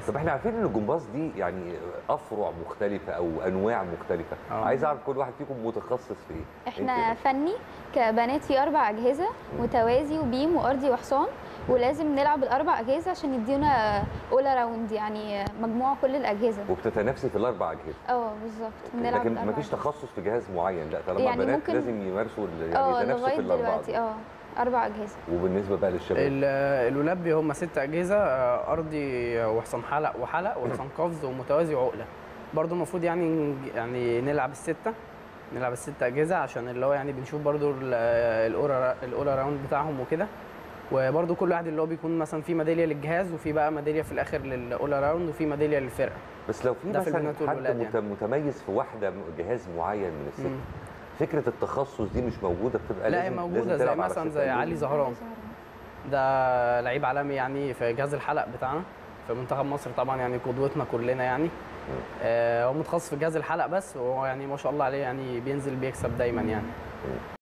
طب احنا عارفين ان الجمباز دي يعني افرع مختلفه او انواع مختلفه آه. عايز اعرف كل واحد فيكم متخصص في ايه احنا انت- فني كبنات في اربع اجهزه متوازي وبيم وارضي وحصان ولازم نلعب الاربع اجهزه عشان يدينا اول راوند يعني مجموع كل الاجهزه وبتتنافسي في الاربع اجهزه اه بالظبط بنلعب لكن الأربع مفيش أجهزة. تخصص في جهاز معين لا طالما يعني البنات ممكن- لازم يمارسوا ال- اه يعني يتنافسوا لغايه في الاربعه دلوقتي دول. اه اربع اجهزه وبالنسبه بقى للشباب ال- الولاد هم ست اجهزه آه، ارضي وحصان حلق وحلق وحصان قفز ومتوازي وعقله برضو المفروض يعني يعني نلعب السته نلعب الست اجهزه عشان اللي هو يعني بنشوف برضو ال- الاورا الاورا راوند بتاعهم وكده وبرضو كل واحد اللي هو بيكون مثلا في ميداليه للجهاز وفي بقى ميداليه في الاخر للاولا راوند وفي ميداليه للفرقه بس لو في ده في مثلا البنات حد والولاد مت- يعني. متميز في واحده م- جهاز معين من الست مم. فكره التخصص دي مش موجوده بتبقى لا هي لازم موجودة لازم زي تلعب على مثلا الست زي أجهزة. علي زهران ده لعيب عالمي يعني في جهاز الحلق بتاعنا في منتخب مصر طبعا يعني قدوتنا كلنا يعني آه، هو متخصص في جهاز الحلق بس وهو يعني ما شاء الله عليه يعني بينزل بيكسب دايما يعني